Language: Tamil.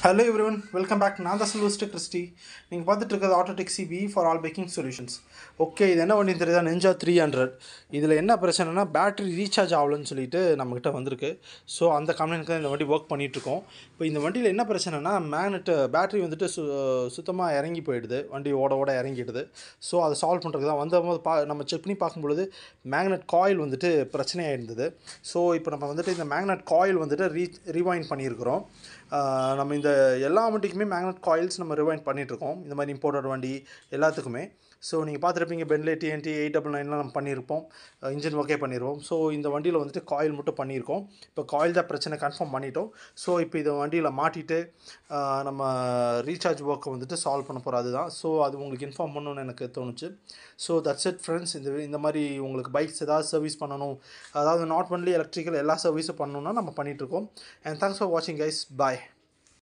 ஹலோ எவ்ரிவன் வெல்கம் பேக் நான் தான் சில்வஸ்டர் கிறிஸ்டி நீங்கள் பார்த்துட்டு இருக்கிறது Autotech CB for all packing solutions okay இது என்ன வண்டி தெரியுதா நெஞ்சா த்ரீ ஹண்ட்ரட் இதில் என்ன பிரச்சனைனா பேட்டரி ரீசார்ஜ் ஆகலன்னு சொல்லிட்டு நம்மக்கிட்ட வந்திருக்கு ஸோ அந்த கம்பெனிக்கு தான் இந்த வண்டி ஒர்க் பண்ணிகிட்ருக்கோம் இப்போ இந்த வண்டியில் என்ன பிரச்சனைனா மேக்னெட்டு பேட்டரி வந்துட்டு சு சுத்தமாக இறங்கி போயிடுது வண்டி ஓட ஓட இறங்கிடுது ஸோ அதை சால்வ் பண்ணுறதுக்கு தான் வந்தபோது பா நம்ம செக் பண்ணி பார்க்கும்பொழுது மேக்னெட் காயில் வந்துட்டு பிரச்சனையாக இருந்தது ஸோ இப்போ நம்ம வந்துட்டு இந்த மேக்னெட் காயில் வந்துட்டு ரீ ரிவைண்ட் பண்ணியிருக்கிறோம் ஆஹ் நம்ம இந்த எல்லா வண்டிக்குமே மேக்னெட் காயில்ஸ் நம்ம ரிவைண்ட் பண்ணிகிட்ருக்கோம் இந்த மாதிரி இம்போர்ட்டட் வண்டி எல்லாத்துக்குமே ஸோ நீங்கள் பார்த்துருப்பீங்க பென்லே டிஎன்டி எயிட் டபுள் நைன்லாம் நம்ம பண்ணியிருப்போம் இன்ஜின் ஒர்க்கே பண்ணிடுவோம் ஸோ இந்த வண்டியில் வந்துட்டு காயில் மட்டும் பண்ணியிருக்கோம் இப்போ காயில் தான் பிரச்சனை கன்ஃபார்ம் பண்ணிட்டோம் ஸோ இப்போ இதை வண்டியில் மாட்டிட்டு ஆஹ் நம்ம ரீசார்ஜ் ஒர்க்கை வந்துட்டு சால்வ் பண்ண போகிறோம் அதுதான் ஸோ அது உங்களுக்கு இன்ஃபார்ம் பண்ணணும்னு எனக்கு தோணுச்சு ஸோ தட்ஸ் இட் ஃப்ரெண்ட்ஸ் இந்த இந்த மாதிரி உங்களுக்கு பைக்ஸ் ஏதாவது சர்வீஸ் பண்ணணும் அதாவது நாட் ஒன்லி எலக்ட்ரிக்கல் எல்லா சர்வீஸும் பண்ணணும்னா நம்ம பண்ணிகிட்ருக்கோம் அண்ட் தேங்க்ஸ் ஃபார் வாட்சிங் கைஸ் பாய்